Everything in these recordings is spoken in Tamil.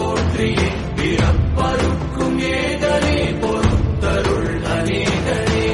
போற்றியே பிறப்பருக்கும் ஏதனே பொறுத்தருள் அநேகனே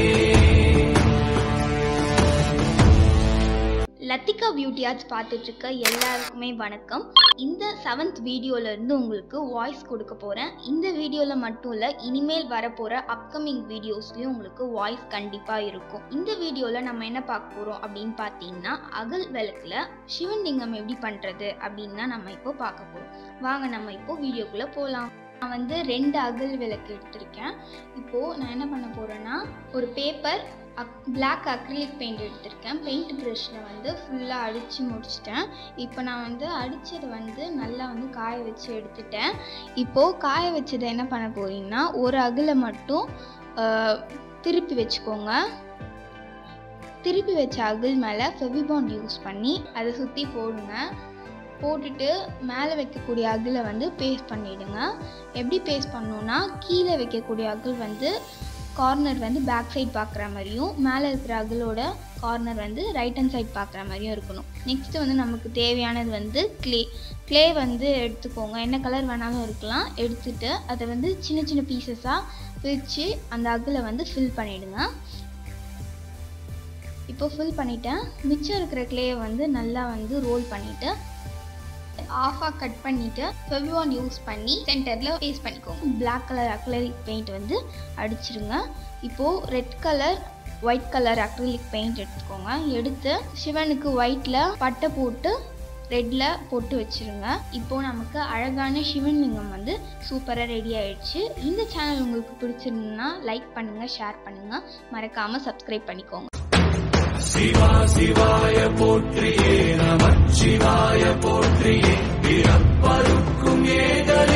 லத்திகா பியூட்டி ஆர்ட்ஸ் பார்த்துட்டு இருக்க எல்லாருக்குமே வணக்கம் இந்த செவன்த் வீடியோல இருந்து உங்களுக்கு வாய்ஸ் கொடுக்க போறேன் இந்த வீடியோல மட்டும் இல்ல இனிமேல் வரப்போற அப்கமிங் வீடியோஸ்லயும் உங்களுக்கு வாய்ஸ் கண்டிப்பா இருக்கும் இந்த வீடியோல நம்ம என்ன பார்க்க போறோம் அப்படின்னு பார்த்தீங்கன்னா அகல் விளக்குல சிவலிங்கம் எப்படி பண்றது அப்படின்னு தான் நம்ம இப்போ பார்க்க போறோம் வாங்க நம்ம இப்போ வீடியோக்குள்ள போகலாம் நான் வந்து ரெண்டு அகல் விளக்கு எடுத்திருக்கேன் இப்போ நான் என்ன பண்ண போறேன்னா ஒரு பேப்பர் அக் பிளாக் அக்ரிலிக் பெயிண்ட் எடுத்திருக்கேன் பெயிண்ட் ப்ரஷில் வந்து ஃபுல்லாக அடித்து முடிச்சிட்டேன் இப்போ நான் வந்து அடித்தது வந்து நல்லா வந்து காய வச்சு எடுத்துட்டேன் இப்போது காய வச்சதை என்ன பண்ண போறீங்கன்னா ஒரு அகில மட்டும் ஆஹ், திருப்பி வச்சுக்கோங்க திருப்பி வச்ச அகில் மேலே ஃபெவிபாண்ட் யூஸ் பண்ணி அதை சுற்றி போடுங்க போட்டுட்டு மேலே வைக்கக்கூடிய அகிலை வந்து பேஸ்ட் பண்ணிவிடுங்க எப்படி பேஸ்ட் பண்ணணுன்னா கீழே வைக்கக்கூடிய அகில் வந்து கார்னர் வந்து பேக் சைடு பார்க்குற மாதிரியும் மேலே இருக்கிற அகலோட கார்னர் வந்து ரைட் ஹேண்ட் சைடு பார்க்குற மாதிரியும் இருக்கணும் நெக்ஸ்ட்டு வந்து நமக்கு தேவையானது வந்து க்ளே க்ளே வந்து எடுத்துக்கோங்க என்ன கலர் வேணாலும் இருக்கலாம் எடுத்துட்டு அதை வந்து சின்ன சின்ன பீசஸாக பிரித்து அந்த அகில் வந்து ஃபில் பண்ணிவிடுங்க இப்போ ஃபில் பண்ணிட்டேன் மிச்சம் இருக்கிற க்ளேயை வந்து நல்லா வந்து ரோல் பண்ணிவிட்டு ஆஃபாக கட் பண்ணிவிட்டு ஃபெவிவான் யூஸ் பண்ணி சென்டரில் பேஸ்ட் பண்ணிக்கோங்க Black கலர் அக்ரலிக் பெயிண்ட் வந்து அடிச்சிருங்க இப்போது red colour white colour acrylic paint எடுத்துக்கோங்க எடுத்து சிவனுக்கு ஒயிட்டில் பட்டை போட்டு ரெட்டில் போட்டு வச்சிருங்க இப்போது நமக்கு அழகான சிவன் லிங்கம் வந்து சூப்பராக ரெடி ஆயிடுச்சு இந்த சேனல் உங்களுக்கு பிடிச்சிருந்ததுன்னா லைக் பண்ணுங்கள் ஷேர் பண்ணுங்கள் மறக்காமல் சப்ஸ்கிரைப் பண்ணிக்கோங்க சிவா சிவாய போற்றியே நமச்சிவாய போற்றியே பிறப்பருக்கும் ஏதனே